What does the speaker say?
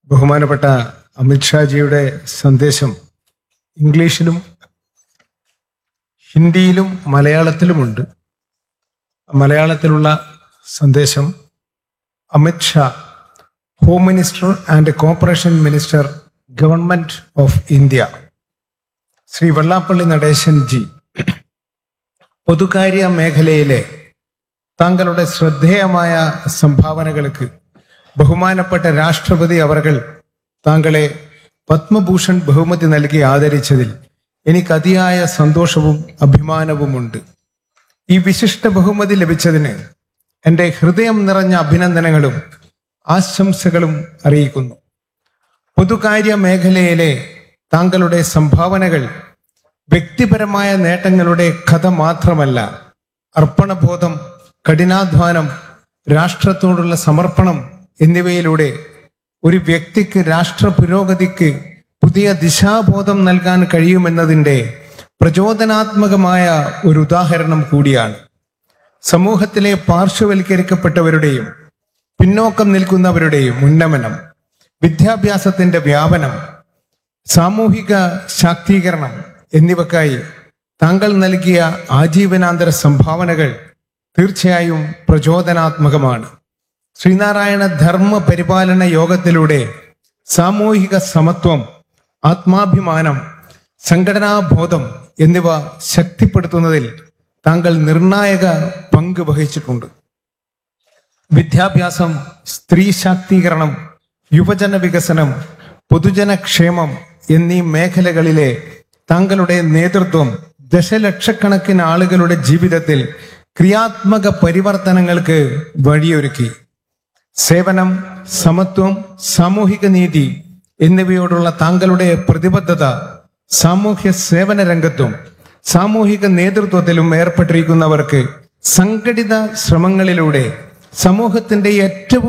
ബഹുമാനപ്പെട്ട അമിത്ഷാജിയുടെ സന്ദേശം ഇംഗ്ലീഷിലും ഹിന്ദിയിലും മലയാളത്തിലുമുണ്ട് മലയാളത്തിലുള്ള സന്ദേശം Amit Shah home minister and corporation minister government of India Shri Vellappally Natesan ji പൊതുകാര്യ മേഖലയിലെ താങ്കളുടെ ശ്രദ്ധേയമായ സംഭാവനകൾക്ക് ബഹുമാനപ്പെട്ട രാഷ്ട്രപതി അവർകൾ താങ്കളെ പത്മഭൂഷൺ ബഹുമതി നൽകി ആദരിച്ചതിൽ എനിക്ക് അതിയായ സന്തോഷവും അഭിമാനവുമുണ്ട് ഈ വിശിഷ്ട ബഹുമതി ലഭിച്ചതിന് എൻ്റെ ഹൃദയം നിറഞ്ഞ അഭിനന്ദനങ്ങളും ആശംസകളും അറിയിക്കുന്നു പൊതുകാര്യ മേഖലയിലെ താങ്കളുടെ സംഭാവനകൾ വ്യക്തിപരമായ നേട്ടങ്ങളുടെ കഥ മാത്രമല്ല അർപ്പണബോധം കഠിനാധ്വാനം രാഷ്ട്രത്തോടുള്ള സമർപ്പണം എന്നിവയിലൂടെ ഒരു വ്യക്തിക്ക് രാഷ്ട്ര പുരോഗതിക്ക് പുതിയ ദിശാബോധം നൽകാൻ കഴിയുമെന്നതിൻ്റെ പ്രചോദനാത്മകമായ ഒരു ഉദാഹരണം കൂടിയാണ് സമൂഹത്തിലെ പാർശ്വവൽക്കരിക്കപ്പെട്ടവരുടെയും പിന്നോക്കം നിൽക്കുന്നവരുടെയും ഉന്നമനം വിദ്യാഭ്യാസത്തിന്റെ വ്യാപനം സാമൂഹിക ശാക്തീകരണം എന്നിവക്കായി താങ്കൾ നൽകിയ ആജീവനാന്തര സംഭാവനകൾ തീർച്ചയായും പ്രചോദനാത്മകമാണ് ശ്രീനാരായണ ധർമ്മ പരിപാലന യോഗത്തിലൂടെ സാമൂഹിക സമത്വം ആത്മാഭിമാനം സംഘടനാബോധം എന്നിവ ശക്തിപ്പെടുത്തുന്നതിൽ താങ്കൾ നിർണായക പങ്ക് വഹിച്ചിട്ടുണ്ട് വിദ്യാഭ്യാസം സ്ത്രീ ശാക്തീകരണം യുവജന വികസനം പൊതുജനക്ഷേമം എന്നീ മേഖലകളിലെ താങ്കളുടെ നേതൃത്വം ദശലക്ഷക്കണക്കിന് ആളുകളുടെ ജീവിതത്തിൽ ക്രിയാത്മക പരിവർത്തനങ്ങൾക്ക് വഴിയൊരുക്കി സേവനം സമത്വം സാമൂഹിക നീതി എന്നിവയോടുള്ള താങ്കളുടെ പ്രതിബദ്ധത സാമൂഹ്യ സേവന രംഗത്തും സാമൂഹിക നേതൃത്വത്തിലും ഏർപ്പെട്ടിരിക്കുന്നവർക്ക് സംഘടിത ശ്രമങ്ങളിലൂടെ സമൂഹത്തിന്റെ ഏറ്റവും